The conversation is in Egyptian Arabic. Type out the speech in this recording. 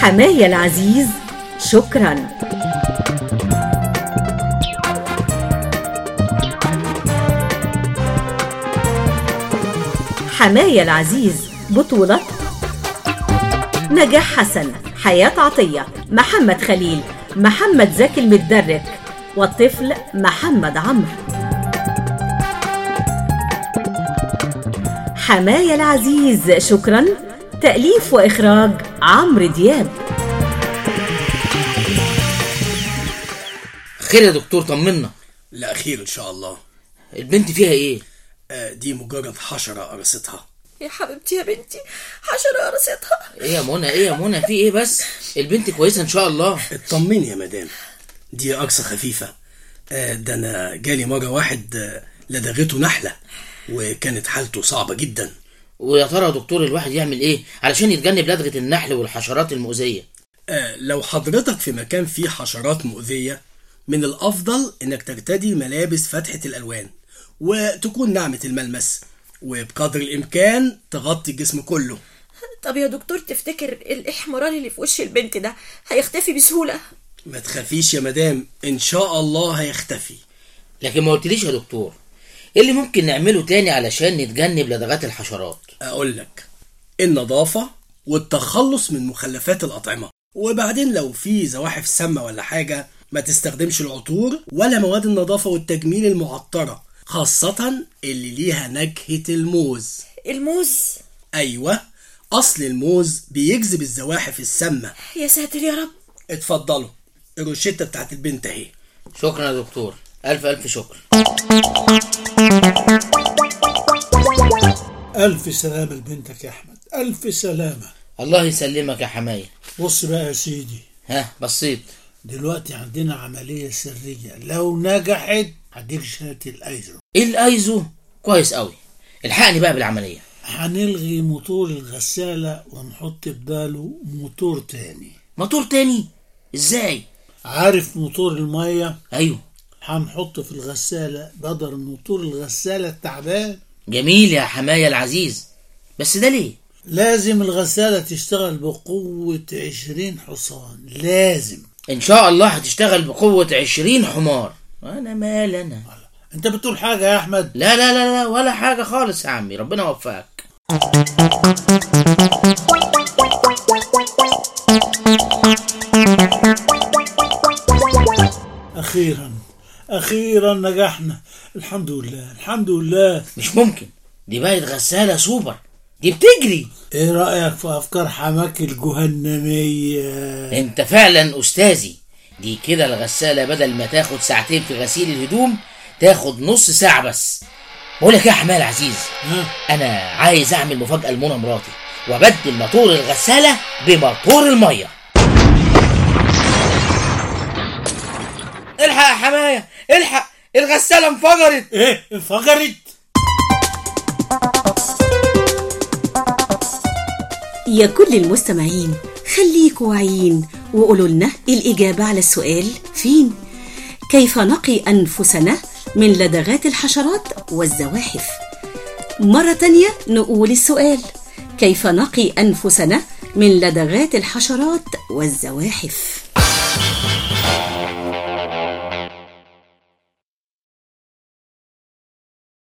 حماية العزيز شكرا حماية العزيز بطولة نجاح حسن حياة عطية محمد خليل محمد زكي المتدرك والطفل محمد عمرو حماية العزيز شكرا تأليف وإخراج عمرو دياب خير يا دكتور طمنا لا خير ان شاء الله البنت فيها ايه آه، دي مجرد حشرة قرصتها يا حبيبتي يا بنتي حشرة قرصتها ايه يا منى ايه يا منى في ايه بس البنت كويسه ان شاء الله اطمني يا مدام دي قرصة خفيفة آه، ده انا جالي مرة واحد آه، لدغته نحلة وكانت حالته صعبة جدا ويا ترى يا دكتور الواحد يعمل ايه علشان يتجنب لدغه النحل والحشرات المؤذيه آه، لو حضرتك في مكان فيه حشرات مؤذية من الأفضل إنك ترتدي ملابس فتحة الألوان وتكون ناعمة الملمس وبقدر الإمكان تغطي الجسم كله طب يا دكتور تفتكر الاحمرار اللي في وش البنت ده هيختفي بسهولة ما تخافيش يا مدام إن شاء الله هيختفي لكن ما قلتليش يا دكتور ايه اللي ممكن نعمله تاني علشان نتجنب لدغات الحشرات أقول لك النظافة والتخلص من مخلفات الأطعمة وبعدين لو في زواحف سامة ولا حاجة ما تستخدمش العطور ولا مواد النظافة والتجميل المعطرة خاصة اللي ليها نكهة الموز الموز أيوة أصل الموز بيجذب الزواحف السامة يا ساتر يا رب اتفضلوا الروشتة بتاعت البنت اهي شكرا يا دكتور الف الف شكر ألف سلامة لبنتك يا أحمد ألف سلامة الله يسلمك يا حمايه بص بقى يا سيدي ها بصيت دلوقتي عندنا عملية سرية لو نجحت هديك شهادة الأيزو ايه الايزو كويس قوي الحقني بقى بالعمليه هنلغي موتور الغسالة ونحط بداله موتور تاني موتور تاني ازاي عارف موتور المية ايوه هنحط في الغسالة بدل موتور الغسالة التعبان جميل يا حمايه العزيز بس ده ليه لازم الغسالة تشتغل بقوة عشرين حصان لازم ان شاء الله هتشتغل بقوه عشرين حمار انا مال انا انت بتقول حاجة يا أحمد لا لا لا لا ولا حاجه خالص يا عمي ربنا يوفقك أخيرا أخيرا نجحنا الحمد لله الحمد لله مش ممكن دي بقت غساله سوبر دي بتجري ايه رأيك في أفكار حماك الجهنمية انت فعلا استاذي دي كده الغسالة بدل ما تاخد ساعتين في غسيل الهدوم تاخد نص ساعة بس بقول لك إيه يا حماية العزيز ها انا عايز اعمل مفاجأة لمنى مراتي وابدل موتور الغسالة بموتور المية الحق يا حماية الحق الغسالة انفجرت ايه انفجرت يا كل المستمعين خليكوا واعيين وقولوا لنا الإجابة على السؤال فين كيف نقي أنفسنا من لدغات الحشرات والزواحف مرة تانية نقول السؤال كيف نقي أنفسنا من لدغات الحشرات والزواحف